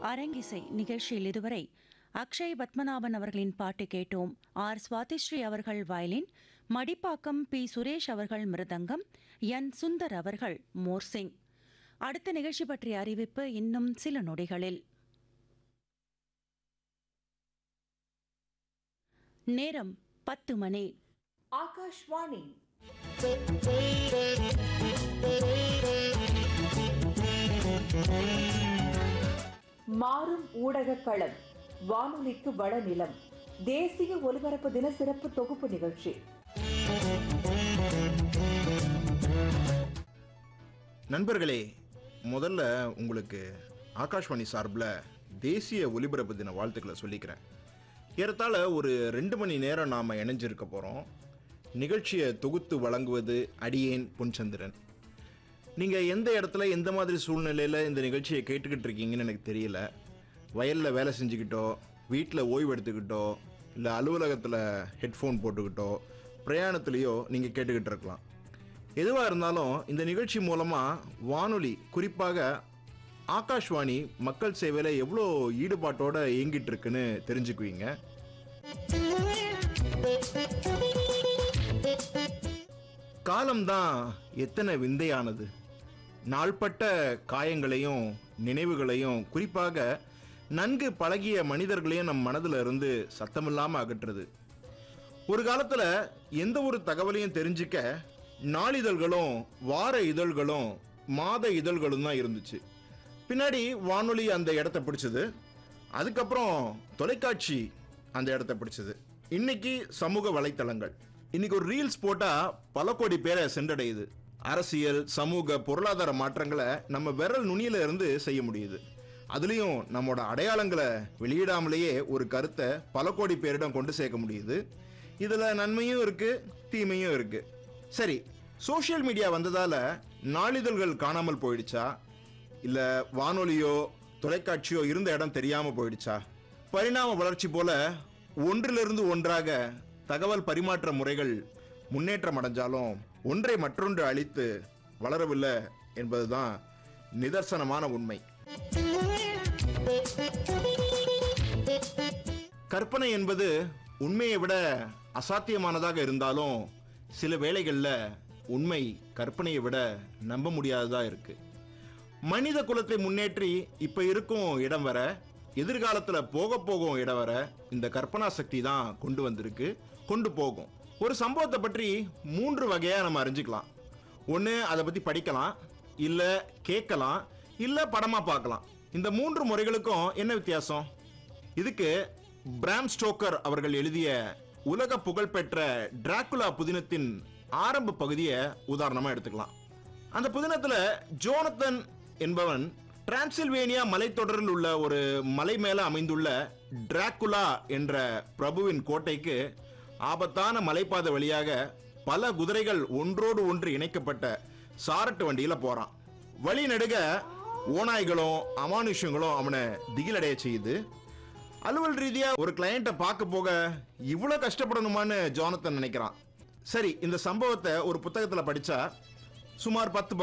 அரங்கிசை நிகழ்ச்சியில் இதுவரை அக்ஷய் பத்மநாபன் அவர்களின் பாட்டு கேட்டோம் ஆர் சுவாதிஸ்ரீ அவர்கள் வயலின் மடிப்பாக்கம் பி சுரேஷ் அவர்கள் மிருதங்கம் என் சுந்தர் அவர்கள் மோர்சிங் அடுத்த நிகழ்ச்சி பற்றிய அறிவிப்பு இன்னும் சில நொடிகளில் நேரம் பத்து மணி ஆகாஷ்வாணி மாறும் ஊடக களம் வானொலிக்கு வடநிலம் தேசிய ஒலிபரப்பு தின சிறப்பு தொகுப்பு நிகழ்ச்சி நண்பர்களே முதல்ல உங்களுக்கு ஆகாஷ்வாணி சார்பில் தேசிய ஒலிபரப்பு தின வாழ்த்துக்களை சொல்லிக்கிறேன் ஏறத்தாழ ஒரு ரெண்டு மணி நேரம் நாம் இணைஞ்சிருக்க போகிறோம் நிகழ்ச்சியை தொகுத்து வழங்குவது அடியேன் பொன்சந்திரன் நீங்கள் எந்த இடத்துல எந்த மாதிரி சூழ்நிலையில் இந்த நிகழ்ச்சியை கேட்டுக்கிட்டு இருக்கீங்கன்னு எனக்கு தெரியல வயலில் வேலை செஞ்சுக்கிட்டோ வீட்டில் ஓய்வு எடுத்துக்கிட்டோ இல்லை அலுவலகத்தில் ஹெட்ஃபோன் போட்டுக்கிட்டோ பிரயாணத்துலேயோ நீங்கள் கேட்டுக்கிட்டு இருக்கலாம் எதுவாக இருந்தாலும் இந்த நிகழ்ச்சி மூலமாக வானொலி குறிப்பாக ஆகாஷ்வாணி மக்கள் சேவையில் எவ்வளோ ஈடுபாட்டோட இயங்கிட்டு இருக்குன்னு தெரிஞ்சுக்குவீங்க காலம்தான் எத்தனை விந்தையானது நாள்பட்ட காயங்களையும் நினைவுகளையும் குறிப்பாக நன்கு பழகிய மனிதர்களையும் நம் மனதில் இருந்து சத்தமில்லாமல் அகற்றுது ஒரு காலத்தில் எந்த ஒரு தகவலையும் தெரிஞ்சுக்க நாளிதழ்களும் வார இதழ்களும் மாத இதழ்களும் தான் இருந்துச்சு பின்னாடி வானொலி அந்த இடத்த பிடிச்சது அதுக்கப்புறம் தொலைக்காட்சி அந்த இடத்த பிடிச்சது இன்னைக்கு சமூக வலைத்தளங்கள் இன்னைக்கு ஒரு ரீல்ஸ் போட்டா பல கோடி பேரை சென்றடையுது அரசியல் சமூக பொருளாதார மாற்றங்களை நம்ம விரல் நுனியில இருந்து செய்ய முடியுது அதுலேயும் நம்மோட அடையாளங்களை வெளியிடாமலேயே ஒரு கருத்தை பல கோடி பேரிடம் கொண்டு சேர்க்க முடியுது இதுல நன்மையும் இருக்கு தீமையும் இருக்கு சரி சோஷியல் மீடியா வந்ததால நாளிதழ்கள் காணாமல் போயிடுச்சா இல்ல வானொலியோ தொலைக்காட்சியோ இருந்த இடம் தெரியாம போயிடுச்சா பரிணாம வளர்ச்சி போல ஒன்றிலிருந்து ஒன்றாக தகவல் பரிமாற்ற முறைகள் முன்னேற்றம் அடைஞ்சாலும் ஒன்றை மற்றொன்று அழித்து வளரவில்லை என்பதுதான் நிதர்சனமான உண்மை கற்பனை என்பது உண்மையை விட அசாத்தியமானதாக இருந்தாலும் சில வேளைகளில் உண்மை கற்பனையை விட நம்ப முடியாததா இருக்கு மனித குலத்தை முன்னேற்றி இப்ப இருக்கும் இடம் வர எதிர்காலத்துல போக போகும் இடம் வர இந்த கற்பனா சக்தி தான் கொண்டு வந்திருக்கு கொண்டு போகும் ஒரு சம்பவத்தை பற்றி மூன்று வகையா நம்ம அறிஞ்சுக்கலாம் ஒன்று அதை பத்தி படிக்கலாம் இல்ல கேட்கலாம் இல்ல படமா பார்க்கலாம் இந்த மூன்று முறைகளுக்கும் என்ன வித்தியாசம் இதுக்கு பிராம் ஸ்டோக்கர் அவர்கள் எழுதிய உலக புகழ்பெற்ற டிராகுலா புதினத்தின் ஆரம்ப பகுதியை உதாரணமா எடுத்துக்கலாம் அந்த புதினத்துல ஜோனத்தன் என்பவன் டிரான்சில்வேனியா மலைத்தொடரில் உள்ள ஒரு மலை மேல அமைந்துள்ள டிராகுலா என்ற பிரபுவின் கோட்டைக்கு ஆபத்தான மலைப்பாதை வழியாக பல குதிரைகள் ஒன்றோடு ஒன்று இணைக்கப்பட்ட சாரட்டு வண்டியில போறான் வழி நெடுக ஓநாய்களும் அமானுஷங்களும் அவனை திகிலடைய செய்யுது அலுவல் ரீதியா ஒரு கிளையண்ட்டை பார்க்க போக இவ்வளவு கஷ்டப்படணுமான்னு ஜோனத்தன் நினைக்கிறான் சரி இந்த சம்பவத்தை ஒரு புத்தகத்துல படிச்சா சுமார் பத்து